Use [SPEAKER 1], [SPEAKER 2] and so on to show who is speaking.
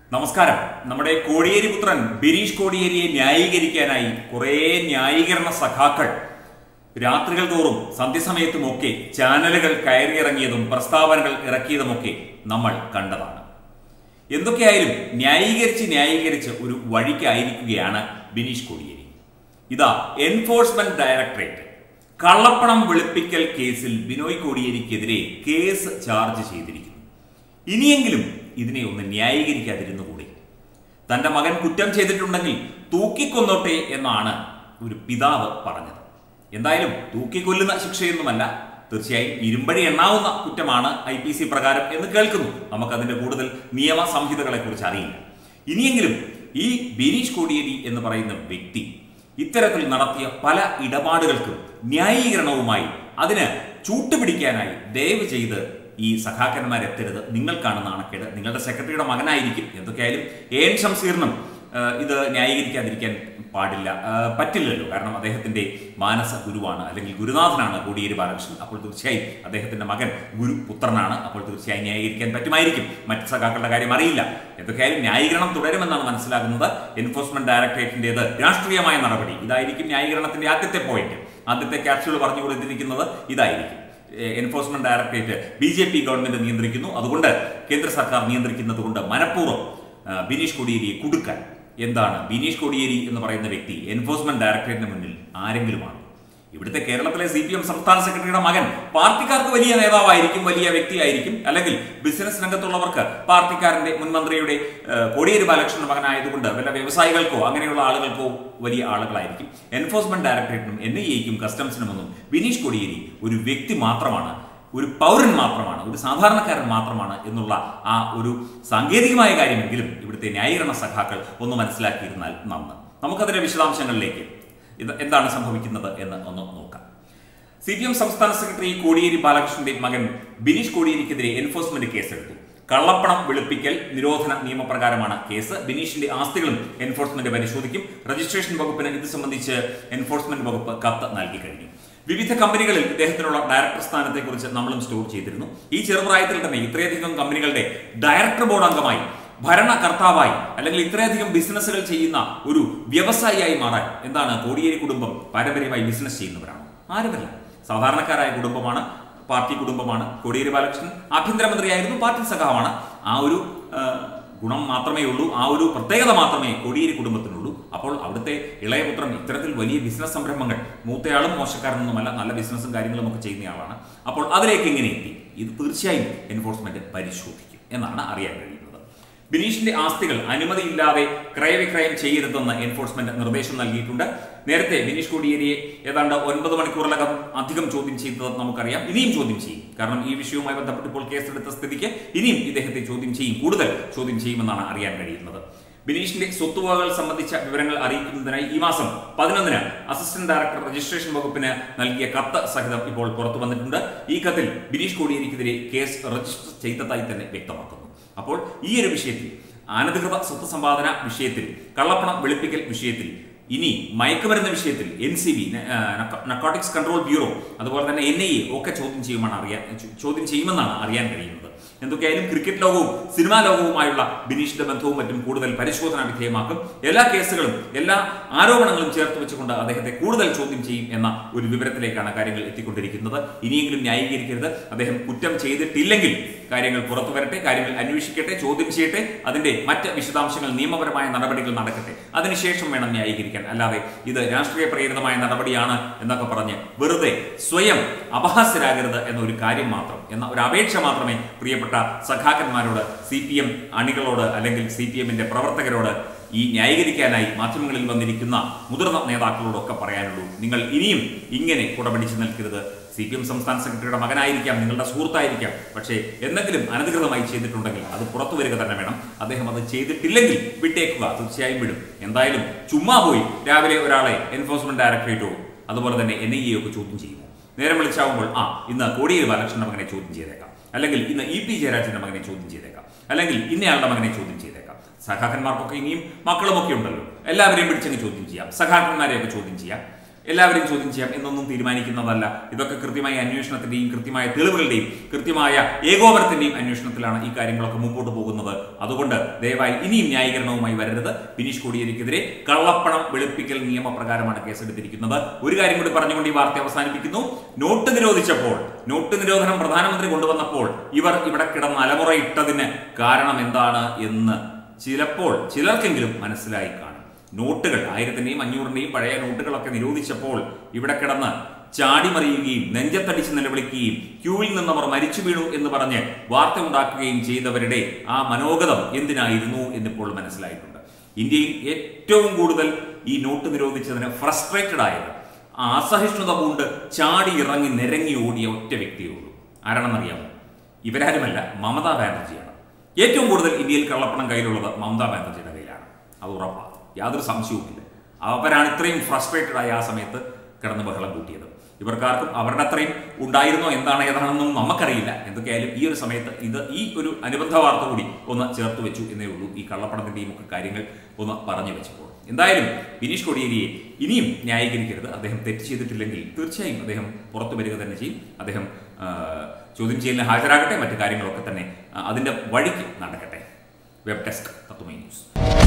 [SPEAKER 1] നമസ്കാരം നമ്മുടെ കോടിയേരി പുത്രൻ ബിനീഷ് കോടിയേരിയെ ന്യായീകരിക്കാനായി കുറേ ന്യായീകരണ സഖാക്കൾ രാത്രികൾ തോറും സന്ധ്യസമയത്തുമൊക്കെ ചാനലുകൾ കയറിയിറങ്ങിയതും പ്രസ്താവനകൾ ഇറക്കിയതുമൊക്കെ നമ്മൾ കണ്ടതാണ് എന്തൊക്കെയായാലും ന്യായീകരിച്ച് ന്യായീകരിച്ച് ഒരു വഴിക്കായിരിക്കുകയാണ് ബിനീഷ് കോടിയേരി ഇതാ എൻഫോഴ്സ്മെന്റ് ഡയറക്ടറേറ്റ് കള്ളപ്പണം വെളുപ്പിക്കൽ കേസിൽ ബിനോയ് കോടിയേരിക്കെതിരെ കേസ് ചാർജ് ചെയ്തിരിക്കുന്നു ഇനിയെങ്കിലും ഇതിനെ ഒന്ന് ന്യായീകരിക്കാതിരുന്നുകൂടി തന്റെ മകൻ കുറ്റം ചെയ്തിട്ടുണ്ടെങ്കിൽ തൂക്കിക്കൊന്നോട്ടെ എന്നാണ് ഒരു പിതാവ് പറഞ്ഞത് എന്തായാലും തൂക്കിക്കൊല്ലുന്ന ശിക്ഷയൊന്നുമല്ല തീർച്ചയായും ഇരുമ്പടി എണ്ണാവുന്ന കുറ്റമാണ് ഐ പി സി പ്രകാരം എന്ന് കേൾക്കുന്നു നമുക്കതിന്റെ കൂടുതൽ നിയമ സംഹിതകളെ കുറിച്ച് അറിയില്ല ഇനിയെങ്കിലും ഈ ബിനീഷ് കോടിയേരി എന്ന് പറയുന്ന വ്യക്തി ഇത്തരത്തിൽ നടത്തിയ പല ഇടപാടുകൾക്കും ന്യായീകരണവുമായി അതിന് ചൂട്ടുപിടിക്കാനായി ദയവ് ചെയ്ത് ഈ സഖാക്കന്മാരെത്തരുത് നിങ്ങൾക്കാണ് നാണക്കേട് നിങ്ങളുടെ സെക്രട്ടറിയുടെ മകനായിരിക്കും എന്തൊക്കെയായാലും എ എൻ ഷംസീറിനും ആ, ഇത് ന്യായീകരിക്കാതിരിക്കാൻ പാടില്ല ആ, പറ്റില്ലല്ലോ കാരണം അദ്ദേഹത്തിന്റെ മാനസ ഗുരുവാണ് അല്ലെങ്കിൽ ഗുരുനാഥനാണ് കോടിയേരി ബാലകൃഷ്ണൻ അപ്പോൾ തീർച്ചയായും അദ്ദേഹത്തിന്റെ മകൻ ഗുരു പുത്രനാണ് അപ്പോൾ തീർച്ചയായും ന്യായീകരിക്കാൻ പറ്റുമായിരിക്കും മറ്റ് സഖാക്കളുടെ കാര്യം അറിയില്ല എന്തൊക്കെയായാലും ന്യായീകരണം തുടരുമെന്നാണ് മനസ്സിലാക്കുന്നത് എൻഫോഴ്സ്മെന്റ് ഡയറക്ടറേറ്റിന്റേത് രാഷ്ട്രീയമായ നടപടി ഇതായിരിക്കും ന്യായീകരണത്തിന്റെ ആദ്യത്തെ പോയിന്റ് ആദ്യത്തെ ക്യാപ്സ്യൂൾ പറഞ്ഞു കൊടുത്തിരിക്കുന്നത് ഇതായിരിക്കും ഏഹ് enforcement directorate B J P government നിയന്ത്രിക്കുന്നു അതുകൊണ്ട് കേന്ദ്ര സർക്കാർ നിയന്ത്രിക്കുന്നത് കൊണ്ട് മനഃപൂർവ്വം ആ, ബിനീഷ് കോടിയേരിയെ കുടുക്കാൻ എന്താണ് ബിനീഷ് കോടിയേരി എന്ന് പറയുന്ന വ്യക്തി എൻഫോഴ്സ്മെന്റ് ഡയറക്ടറേറ്റിന് മുന്നിൽ ആരെങ്കിലുമാണ് ഇവിടുത്തെ കേരളത്തിലെ സി പി എം സംസ്ഥാന സെക്രട്ടറിയുടെ മകൻ പാർട്ടിക്കാർക്ക് വലിയ നേതാവായിരിക്കും വലിയ വ്യക്തിയായിരിക്കും അല്ലെങ്കിൽ ബിസിനസ് രംഗത്തുള്ളവർക്ക് പാർട്ടിക്കാരന്റെ മുൻമന്ത്രിയുടെ ഏഹ്, കോടിയേരി ബാലകൃഷ്ണന്റെ മകനായതുകൊണ്ട് വല്ല വ്യവസായികൾക്കോ അങ്ങനെയുള്ള ആളുകൾക്കോ വലിയ ആളുകളായിരിക്കും എൻഫോഴ്സ്മെന്റ് ഡയറക്ടറേറ്റിനും എൻ ഐ എക്കും കസ്റ്റംസിനുമൊന്നും ബിനീഷ് കോടിയേരി ഒരു വ്യക്തി മാത്രമാണ് ഒരു പൗരൻ മാത്രമാണ് ഒരു സാധാരണക്കാരൻ മാത്രമാണ് എന്നുള്ള ആ ഒരു സാങ്കേതികമായ കാര്യമെങ്കിലും ഇവിടുത്തെ ന്യായീകരണ സഖാക്കൾ ഒന്ന് മനസ്സിലാക്കിയിരുന്നാൽ നന്ന് നമുക്കതിന്റെ വിശദാംശങ്ങളിലേക്ക് ഇത് എന്താണ് സംഭവിക്കുന്നത് എന്ന് ഒന്ന് നോക്കാം സി പി എം സംസ്ഥാന സെക്രട്ടറി കോടിയേരി ബാലകൃഷ്ണന്റെ മകൻ ബിനീഷ് കോടിയേരിക്കെതിരെ എൻഫോഴ്സ്മെന്റ് കേസെടുത്തു കള്ളപ്പണം വെളുപ്പിക്കൽ നിരോധന നിയമപ്രകാരമാണ് കേസ് ബിനീഷിന്റെ ആസ്തികളും എൻഫോഴ്സ്മെന്റ് പരിശോധിക്കും രജിസ്ട്രേഷൻ വകുപ്പിന് ഇത് സംബന്ധിച്ച് എൻഫോഴ്സ്മെന്റ് വകുപ്പ് കത്ത് നൽകി കഴിഞ്ഞു വിവിധ കമ്പനികളിൽ ഇദ്ദേഹത്തിനുള്ള ഡയറക്ടർ സ്ഥാനത്തെക്കുറിച്ച് നമ്മളും സ്റ്റോർ ചെയ്തിരുന്നു ഈ ചെറുപ്രായത്തിൽ തന്നെ ഇത്രയധികം കമ്പനികളുടെ ഡയറക്ടർ ബോർഡ് അംഗമായി ഭരണകർത്താവായി അല്ലെങ്കിൽ ഇത്രയധികം ബിസിനസ്സുകൾ ചെയ്യുന്ന ഒരു വ്യവസായിയായി മാറാൻ എന്താണ് കോടിയേരി കുടുംബം പാരമ്പര്യമായി ബിസിനസ് ചെയ്യുന്നവരാണ് ആരുമല്ല സാധാരണക്കാരായ കുടുംബമാണ് പാർട്ടി കുടുംബമാണ് കോടിയേരി ബാലകൃഷ്ണൻ ആഭ്യന്തരമന്ത്രിയായിരുന്നു പാർട്ടി സഖാവാണ് ആ ഒരു ആ, ഗുണം മാത്രമേ ഉള്ളൂ ആ ഒരു പ്രത്യേകത മാത്രമേ കോടിയേരി കുടുംബത്തിനുള്ളൂ അപ്പോൾ അവിടുത്തെ ഇളയപുത്രൻ ഇത്തരത്തിൽ വലിയ ബിസിനസ് സംരംഭങ്ങൾ മൂത്തയാളും മോശക്കാരനൊന്നുമല്ല നല്ല ബിസിനസ്സും കാര്യങ്ങളും ഒക്കെ ചെയ്യുന്നയാളാണ് അപ്പോൾ അതിലേക്ക് എങ്ങനെ എത്തി ഇത് തീർച്ചയായും എൻഫോഴ്സ്മെന്റ് പരിശോധിക്കും എന്നാണ് അറിയാൻ കഴിയുന്നത് ബിനീഷിന്റെ ആസ്തികൾ അനുമതിയില്ലാതെ ക്രയവിക്രയം ചെയ്യരുതെന്ന് എൻഫോഴ്സ്മെന്റ് നിർദ്ദേശം നൽകിയിട്ടുണ്ട് നേരത്തെ ബിനീഷ് കോടിയേരിയെ ഏതാണ്ട് ഒൻപത് മണിക്കൂറിലകം അധികം ചോദ്യം ചെയ്തത് നമുക്കറിയാം ഇനിയും ചോദ്യം ചെയ്യും കാരണം ഈ വിഷയവുമായി ബന്ധപ്പെട്ട് ഇപ്പോൾ കേസെടുത്ത സ്ഥിതിക്ക് ഇനിയും ഇദ്ദേഹത്തെ ചോദ്യം ചെയ്യും കൂടുതൽ ചോദ്യം ചെയ്യുമെന്നാണ് അറിയാൻ കഴിയുന്നത് ബിനീഷിന്റെ സ്വത്തുവകകൾ സംബന്ധിച്ച വിവരങ്ങൾ അറിയിക്കുന്നതിനായി ഈ മാസം പതിനൊന്നിന് അസിസ്റ്റന്റ് ഡയറക്ടർ രജിസ്ട്രേഷൻ വകുപ്പിന് നൽകിയ കത്ത് സഹിതം ഇപ്പോൾ പുറത്തു വന്നിട്ടുണ്ട് ഈ കത്തിൽ ബിനീഷ് കോടിയേരിക്കെതിരെ കേസ് രജിസ്റ്റർ ചെയ്തതായി തന്നെ വ്യക്തമാക്കുന്നു അപ്പോൾ ഈ ഒരു വിഷയത്തിൽ അനധികൃത സ്വത്ത് സമ്പാദന വിഷയത്തിൽ കള്ളപ്പണം വെളുപ്പിക്കൽ വിഷയത്തിൽ ഇനി മയക്കുമരുന്ന് വിഷയത്തിൽ N C B narcotics control bureau അതുപോലെ തന്നെ എൻ ഐ എ ഒക്കെ ചോദ്യം ചെയ്യുമെന്നാണ് അറിയാൻ ചോദ്യം ചെയ്യുമെന്നാണ് അറിയാൻ കഴിയുന്നത് എന്തൊക്കെയായാലും ക്രിക്കറ്റ് ലോകവും സിനിമാ ലോകവുമായുള്ള ബിനീഷിന്റെ ബന്ധവും മറ്റും കൂടുതൽ പരിശോധനാ വിധേയമാക്കും എല്ലാ കേസുകളും എല്ലാ ആരോപണങ്ങളും ചേർത്ത് വെച്ചുകൊണ്ട് അദ്ദേഹത്തെ കൂടുതൽ ചോദ്യം ചെയ്യും എന്ന ഒരു വിവരത്തിലേക്കാണ് കാര്യങ്ങൾ എത്തിക്കൊണ്ടിരിക്കുന്നത് ഇനിയെങ്കിലും ന്യായീകരിക്കരുത് അദ്ദേഹം കുറ്റം ചെയ്തിട്ടില്ലെങ്കിൽ കാര്യങ്ങൾ പുറത്തു വരട്ടെ കാര്യങ്ങൾ അന്വേഷിക്കട്ടെ ചോദ്യം ചെയ്യട്ടെ അതിന്റെ മറ്റ് വിശദാംശങ്ങൾ നിയമപരമായ നടപടികൾ നടക്കട്ടെ അതിനുശേഷം വേണം ന്യായീകരിക്കാൻ അല്ലാതെ ഇത് രാഷ്ട്രീയ പ്രേരിതമായ നടപടിയാണ് എന്നൊക്കെ പറഞ്ഞ് വെറുതെ സ്വയം അപഹാസ്യരാകരുത് എന്ന ഒരു കാര്യം മാത്രം എന്ന ഒരു അപേക്ഷ മാത്രമേ പ്രിയപ്പെട്ട സഖാക്കന്മാരോട് സി പി എം അണികളോട് അല്ലെങ്കിൽ സി പി എമ്മിന്റെ പ്രവർത്തകരോട് ഈ ന്യായീകരിക്കാനായി മാധ്യമങ്ങളിൽ വന്നിരിക്കുന്ന മുതിർന്ന നേതാക്കളോടൊക്കെ പറയാനുള്ളൂ നിങ്ങൾ ഇനിയും ഇങ്ങനെ കുടപിടിച്ച് നിൽക്കരുത് സി പി എം സംസ്ഥാന സെക്രട്ടറിയുടെ മകനായിരിക്കാം നിങ്ങളുടെ സുഹൃത്തായിരിക്കാം പക്ഷേ എന്തെങ്കിലും അനധികൃതമായി ചെയ്തിട്ടുണ്ടെങ്കിൽ അത് പുറത്തു വരിക തന്നെ വേണം അദ്ദേഹം അത് ചെയ്തിട്ടില്ലെങ്കിൽ വിട്ടേക്കുക തീർച്ചയായും വിടും എന്തായാലും ചുമ്മാ പോയി രാവിലെ ഒരാളെ എൻഫോഴ്സ്മെന്റ് ഡയറക്ടറേറ്റോ അതുപോലെ തന്നെ എൻ ഐ എ ഒക്കെ ചോദ്യം ചെയ്യുമോ നേരം വിളിച്ചാവുമ്പോൾ ആ ഇന്ന് കോടിയേരി ബാലകൃഷ്ണന്റെ മകനെ ചോദ്യം ചെയ്തേക്കാം അല്ലെങ്കിൽ ഇന്ന് ഇ പി ജയരാജന്റെ മകനെ ചോദ്യം ചെയ്തേക്കാം അല്ലെങ്കിൽ ഇന്നയാളുടെ മകനെ ചോദ്യം ചെയ്തേക്കാം സഖാക്കന്മാർക്കൊക്കെ ഇനിയും മക്കളുമൊക്കെ ഉണ്ടല്ലോ എല്ലാവരെയും പിടിച്ചങ്ങ് ചോദ്യം ചെയ്യാം സഖാക്കന്മാരെയൊക്കെ ചോദ്യം ചെയ്യാം എല്ലാവരെയും ചോദ്യം ചെയ്യാം എന്നൊന്നും തീരുമാനിക്കുന്നതല്ല ഇതൊക്കെ കൃത്യമായ അന്വേഷണത്തിന്റെയും കൃത്യമായ തെളിവുകളുടെയും കൃത്യമായ ഏകോപനത്തിന്റെയും അന്വേഷണത്തിലാണ് ഈ കാര്യങ്ങളൊക്കെ മുമ്പോട്ട് പോകുന്നത് അതുകൊണ്ട് ദയവായി ഇനിയും ന്യായീകരണവുമായി വരരുത് ബിനീഷ് കോടിയേരിക്കെതിരെ കള്ളപ്പണം വെളുപ്പിക്കൽ നിയമപ്രകാരമാണ് കേസെടുത്തിരിക്കുന്നത് ഒരു കാര്യം കൂടി പറഞ്ഞുകൊണ്ട് ഈ വാർത്ത അവസാനിപ്പിക്കുന്നു നോട്ട് നിരോധിച്ചപ്പോൾ നോട്ട് നിരോധനം പ്രധാനമന്ത്രി കൊണ്ടുവന്നപ്പോൾ ഇവർ ഇവിടെ കിടന്ന് അലമുറയിട്ടതിന് കാരണം എന്താണ് എന്ന് ചിലപ്പോൾ ചിലർക്കെങ്കിലും മനസ്സിലായി കാണും നോട്ടുകൾ ആയിരത്തിന്റെയും അഞ്ഞൂറിന്റെയും പഴയ നോട്ടുകളൊക്കെ നിരോധിച്ചപ്പോൾ ഇവിടെ കിടന്ന് ചാടിമറിയുകയും നെഞ്ചത്തടിച്ച് നിലവിളിക്കുകയും ക്യൂവിൽ നിന്നവർ മരിച്ചു വീണു എന്ന് പറഞ്ഞ് വാർത്ത ഉണ്ടാക്കുകയും ചെയ്തവരുടെ ആ മനോഗതം എന്തിനായിരുന്നു എന്നിപ്പോൾ മനസ്സിലായിട്ടുണ്ട് ഇന്ത്യയിൽ ഏറ്റവും കൂടുതൽ ഈ നോട്ട് നിരോധിച്ചതിന് ഫ്രസ്ട്രേറ്റഡ് ആയത് ആ അസഹിഷ്ണുത കൊണ്ട് ചാടി ഇറങ്ങി നിരങ്ങി ഓടിയ ഒറ്റ വ്യക്തിയേ ഉള്ളൂ ആരാണെന്നറിയാമോ ഇവരാരുമല്ല മമതാ ബാനർജിയാണ് ഏറ്റവും കൂടുതൽ ഇന്ത്യയിൽ കള്ളപ്പണം കയ്യിലുള്ളത് മമതാ ബാനർജിയുടെ കയ്യിലാണ് അത് ഉറപ്പാണ് യാതൊരു സംശയവുമില്ല അവരാണ് ഇത്രയും ഫ്രസ്ട്രേറ്റഡ് ആയ ആ സമയത്ത് കിടന്ന് ബഹളം കൂട്ടിയത് ഇവർക്കാർക്കും അവരുടെ അത്രയും ഉണ്ടായിരുന്നോ എന്താണ് ഏതാണെന്നും നമുക്കറിയില്ല എന്തൊക്കെയായാലും ഈ ഒരു സമയത്ത് ഇത് ഈ ഒരു അനുബന്ധ വാർത്ത കൂടി ഒന്ന് ചേർത്ത് വെച്ചു എന്നേ ഉള്ളൂ ഈ കള്ളപ്പണത്തിന്റെയും ഒക്കെ കാര്യങ്ങൾ ഒന്ന് പറഞ്ഞു വെച്ചപ്പോൾ എന്തായാലും ബിനീഷ് കൊടിയേരിയെ ഇനിയും ന്യായീകരിക്കരുത് അദ്ദേഹം തെറ്റ് ചെയ്തിട്ടില്ലെങ്കിൽ തീർച്ചയായും അദ്ദേഹം പുറത്തു വരിക തന്നെ ചെയ്യും അദ്ദേഹം ആ, ചോദ്യം ചെയ്യലിന് ഹാജരാകട്ടെ മറ്റു കാര്യങ്ങളൊക്കെ തന്നെ ആ, അതിന്റെ വഴിക്ക് നടക്കട്ടെ വെബ് ഡെസ്ക് തത്വമൈ ന്യൂസ്